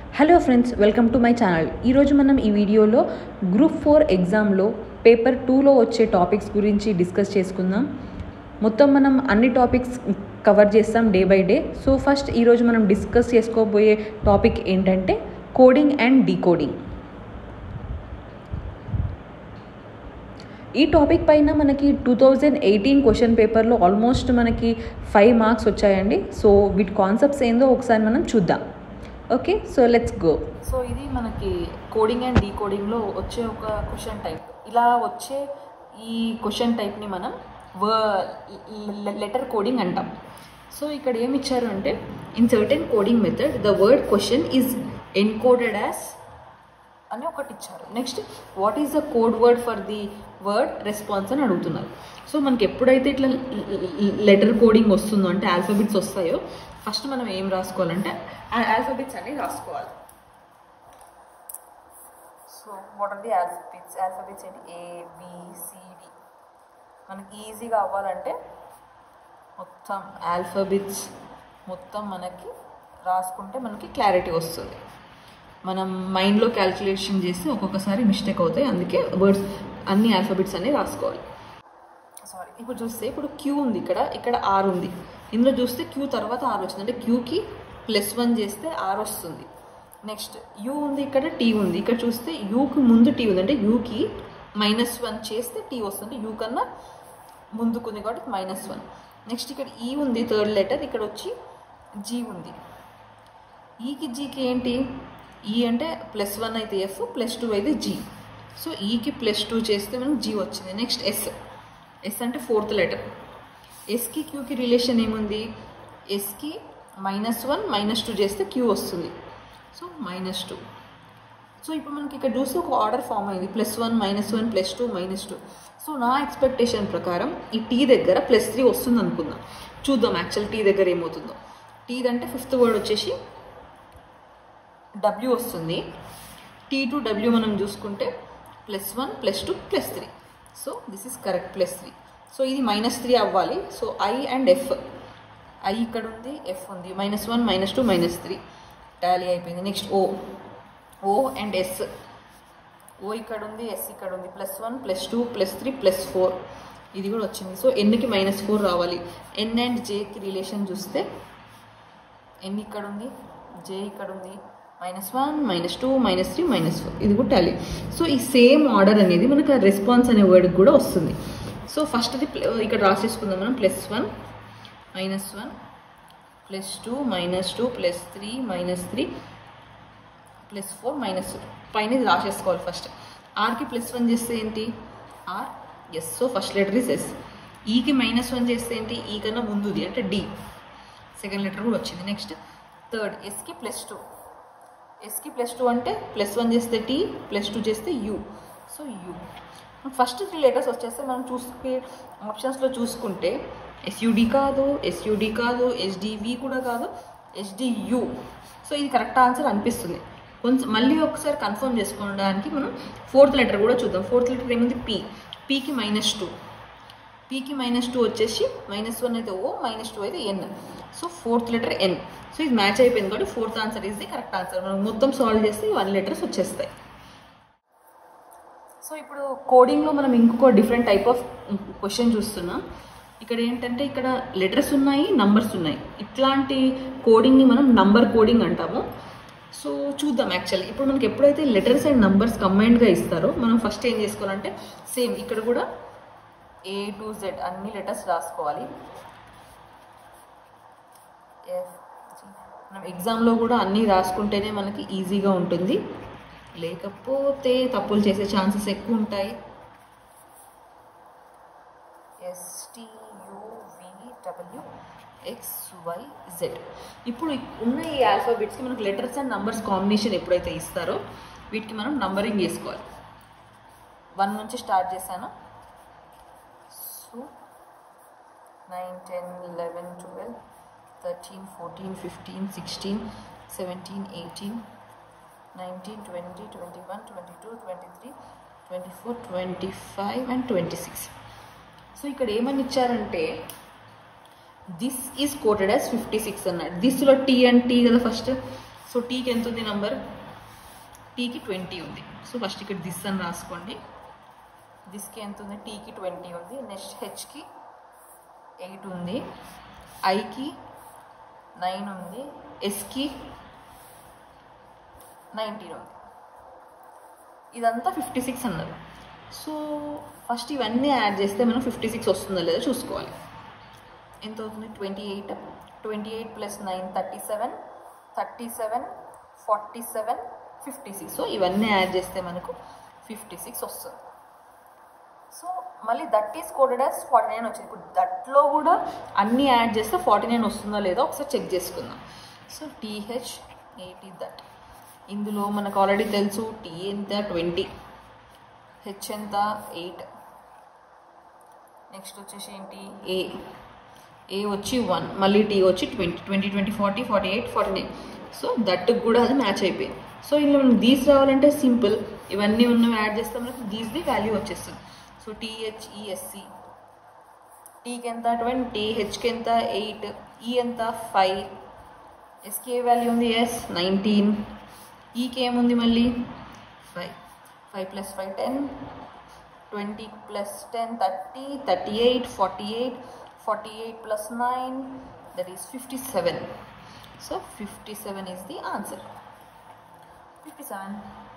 hello friends welcome to my channel ఈరోజు మనం ఈ వీడియోలో గ్రూప్ ఫోర్ ఎగ్జామ్లో పేపర్ టూలో వచ్చే టాపిక్స్ గురించి డిస్కస్ చేసుకుందాం మొత్తం మనం అన్ని టాపిక్స్ కవర్ చేస్తాం day by day so first ఈరోజు మనం డిస్కస్ చేసుకోబోయే టాపిక్ ఏంటంటే కోడింగ్ అండ్ డీకోడింగ్ ఈ టాపిక్ పైన మనకి టూ థౌజండ్ ఎయిటీన్ క్వశ్చన్ పేపర్లో ఆల్మోస్ట్ మనకి ఫైవ్ మార్క్స్ వచ్చాయండి సో వీటి కాన్సెప్ట్స్ ఏందో ఒకసారి మనం చూద్దాం okay so let's go so ఇది మనకి కోడింగ్ అండ్ డీకోడింగ్లో వచ్చే ఒక క్వశ్చన్ టైప్ ఇలా వచ్చే ఈ క్వశ్చన్ టైప్ని మనం వ లెటర్ కోడింగ్ అంటాం సో ఇక్కడ ఏమి ఇచ్చారు అంటే in certain coding method the word question is encoded as అని ఒకటి ఇచ్చారు next what is the code word for the word response అని అడుగుతున్నారు సో మనకి ఎప్పుడైతే ఇట్లా లెటర్ కోడింగ్ వస్తుందో అంటే ఆల్ఫాబెట్స్ వస్తాయో ఫస్ట్ మనం ఏం రాసుకోవాలంటే ఆల్ఫాబెట్స్ అన్ని రాసుకోవాలి so what are the alphabets alphabets ఏంటి ఏ బిసిడి మనకి ఈజీగా అవ్వాలంటే మొత్తం ఆల్ఫాబెట్స్ మొత్తం మనకి రాసుకుంటే మనకి క్లారిటీ వస్తుంది మనం మైండ్లో క్యాల్కులేషన్ చేస్తే ఒక్కొక్కసారి మిస్టేక్ అవుతాయి అందుకే వర్డ్స్ అన్ని ఆల్ఫాబెట్స్ అన్ని రాసుకోవాలి సారీ ఇప్పుడు చూస్తే ఇప్పుడు క్యూ ఉంది ఇక్కడ ఇక్కడ ఆర్ ఉంది ఇందులో చూస్తే క్యూ తర్వాత ఆర్ వచ్చింది అంటే క్యూకి ప్లస్ వన్ చేస్తే ఆర్ వస్తుంది నెక్స్ట్ యూ ఉంది ఇక్కడ టీ ఉంది ఇక్కడ చూస్తే యూకి ముందు టీ ఉంది అంటే యూకి మైనస్ వన్ చేస్తే టీ వస్తుంది యూ కన్నా ముందుకుంది కాబట్టి మైనస్ వన్ నెక్స్ట్ ఇక్కడ ఈ ఉంది థర్డ్ లెటర్ ఇక్కడ వచ్చి జీ ఉంది ఈకి జీకి ఏంటి ఈ అంటే ప్లస్ వన్ అయితే ఎఫ్ ప్లస్ టూ అయితే జీ సో ఈకి ప్లస్ టూ చేస్తే మనకు జీ వచ్చింది నెక్స్ట్ ఎస్ ఎస్ అంటే ఫోర్త్ లెటర్ ఎస్కి క్యూకి రిలేషన్ ఏముంది ఎస్కి మైనస్ వన్ మైనస్ టూ చేస్తే క్యూ వస్తుంది సో మైనస్ టూ సో ఇప్పుడు మనకి ఇక్కడ చూస్తే ఒక ఆర్డర్ ఫామ్ అయింది plus one minus one plus two minus two so నా ఎక్స్పెక్టేషన్ ప్రకారం ఈ టీ దగ్గర ప్లస్ త్రీ వస్తుంది అనుకుందాం చూద్దాం యాక్చువల్ టీ దగ్గర ఏమవుతుందో టీ అంటే ఫిఫ్త్ వర్డ్ వచ్చేసి డబ్ల్యూ వస్తుంది టీ టు డబ్ల్యూ మనం చూసుకుంటే plus one plus two plus three so this is correct plus three so ఇది మైనస్ త్రీ అవ్వాలి so I and F I ఇక్కడ ఉంది ఎఫ్ ఉంది minus one minus two minus three tally అయిపోయింది next O O and S O ఇక్కడ ఉంది S ఇక్కడ ఉంది plus one plus two plus three plus four ఇది కూడా వచ్చింది సో ఎన్కి మైనస్ ఫోర్ రావాలి ఎన్ అండ్ జేకి రిలేషన్ చూస్తే ఎన్ ఇక్కడ ఉంది జే ఇక్కడ ఉంది minus one minus two minus three minus four ఇది కూడా టాలీ సో ఈ సేమ్ ఆర్డర్ అనేది మనకు రెస్పాన్స్ అనే వర్డ్కి కూడా వస్తుంది సో ఫస్ట్ అది ఇక్కడ రాసేసుకుందాం మనం plus one minus one plus two minus two plus three minus three plus four minus పైన ఇది రాసేసుకోవాలి ఫస్ట్ ఆర్కి ప్లస్ వన్ చేస్తే ఏంటి R S so first letter is S ఈకి మైనస్ వన్ చేస్తే ఏంటి ఈ కన్నా ముందుది అంటే డి సెకండ్ లెటర్ కూడా వచ్చింది నెక్స్ట్ థర్డ్ ఎస్కి ప్లస్ టూ ఎస్కి ప్లస్ టూ అంటే ప్లస్ వన్ చేస్తే టీ ప్లస్ టూ చేస్తే U so U first three letters వచ్చేస్తే మనం చూసుకే ఆప్షన్స్లో చూసుకుంటే ఎస్యూడి కాదు ఎస్యూడి కాదు ఎస్డివి కూడా కాదు ఎస్డియు సో ఇది కరెక్ట్ ఆన్సర్ అనిపిస్తుంది కొంచెం మళ్ళీ ఒకసారి కన్ఫర్మ్ చేసుకోవడానికి మనం ఫోర్త్ లెటర్ కూడా చూద్దాం ఫోర్త్ లెటర్ ఏముంది పీ పీకి మైనస్ టూ పీకి మైనస్ టూ వచ్చేసి మైనస్ వన్ అయితే ఓ మైనస్ టూ అయితే N so fourth letter N so ఇది మ్యాచ్ అయిపోయింది కాబట్టి fourth answer is the correct answer మనం మొత్తం సాల్వ్ చేస్తే వన్ లెటర్స్ వచ్చేస్తాయి సో ఇప్పుడు కోడింగ్లో మనం ఇంకొక డిఫరెంట్ టైప్ ఆఫ్ క్వశ్చన్ చూస్తున్నాం ఇక్కడ ఏంటంటే ఇక్కడ లెటర్స్ ఉన్నాయి నంబర్స్ ఉన్నాయి ఇట్లాంటి కోడింగ్ని మనం నంబర్ కోడింగ్ అంటాము సో చూద్దాం యాక్చువల్లీ ఇప్పుడు మనకి ఎప్పుడైతే లెటర్స్ అండ్ నంబర్స్ కంబైన్డ్గా ఇస్తారో మనం ఫస్ట్ ఏం చేసుకోవాలంటే సేమ్ ఇక్కడ కూడా ఏ టు జెడ్ అన్ని లెటర్స్ రాసుకోవాలి మనం ఎగ్జామ్లో కూడా అన్నీ రాసుకుంటేనే మనకి ఈజీగా ఉంటుంది లేకపోతే తప్పులు చేసే ఛాన్సెస్ ఎక్కువ ఉంటాయి ఎస్టీయువిడబ్ల్యూ ఎక్స్ వై జెడ్ ఇప్పుడు ఉన్న ఈ ఆల్ఫాబెట్స్కి మనకు లెటర్స్ అండ్ నంబర్స్ కాంబినేషన్ ఎప్పుడైతే ఇస్తారో వీటికి మనం నంబరింగ్ చేసుకోవాలి వన్ నుంచి స్టార్ట్ చేశాను so nine ten eleven twelve thirteen fourteen fifteen sixteen seventeen eighteen nineteen twenty twenty one twenty two twenty three twenty four twenty five and twenty six so ఇక్కడ ఏమని ఇచ్చారంటే this is coded as fifty six అన్నాడు దిస్లో T and T కదా first so టీకి ఎంత ఉంది number టీకి ట్వంటీ ఉంది సో ఫస్ట్ ఇక్కడ దిస్ అని రాసుకోండి దిస్కి ఎంత ఉంది టీకి ట్వంటీ ఉంది నెక్స్ట్ హెచ్కి ఎయిట్ ఉంది ఐకి నైన్ ఉంది ఎస్కి నైన్టీన్ ఉంది ఇదంతా ఫిఫ్టీ సిక్స్ అన్నారు సో ఫస్ట్ ఇవన్నీ యాడ్ చేస్తే మనం ఫిఫ్టీ సిక్స్ వస్తుందో లేదో చూసుకోవాలి ఎంత అవుతుంది twenty eight twenty eight plus nine thirty seven thirty seven forty seven fifty six so ఇవన్నీ యాడ్ చేస్తే మనకు ఫిఫ్టీ సిక్స్ వస్తుంది సో మళ్ళీ that is coded as forty nine వచ్చింది ఇప్పుడు దట్లో కూడా అన్నీ యాడ్ చేస్తే ఫార్టీ నైన్ వస్తుందో లేదో ఒకసారి చెక్ చేసుకుందాం సో టీహెచ్ ఎయిటీ దట్ ఇందులో మనకు ఆల్రెడీ తెలుసు టీ ఎంత ట్వంటీ హెచ్ ఎంత ఎయిట్ నెక్స్ట్ వచ్చేసి ఏంటి ఏ ఏ వచ్చి వన్ మళ్ళీ టీ వచ్చి twenty twenty twenty forty forty eight forty nine so that కూడా అది మ్యాచ్ అయిపోయింది సో ఇందులో మనం దీస్ రావాలంటే సింపుల్ ఇవన్నీ ఉన్నవి యాడ్ చేస్తే మనకు దీస్ది వాల్యూ వచ్చేస్తుంది సో టీహెచ్ఈఎస్సి టీకి ఎంత ట్వంటీ హెచ్కి ఎంత ఎయిట్ ఈ ఎంత ఫైవ్ ఎస్కి ఏ వాల్యూ ఉంది ఎస్ నైన్టీన్ ఈకి ఏముంది మళ్ళీ five five plus five ten twenty plus ten thirty thirty eight forty eight forty eight plus nine that is fifty seven so fifty seven is the answer fifty seven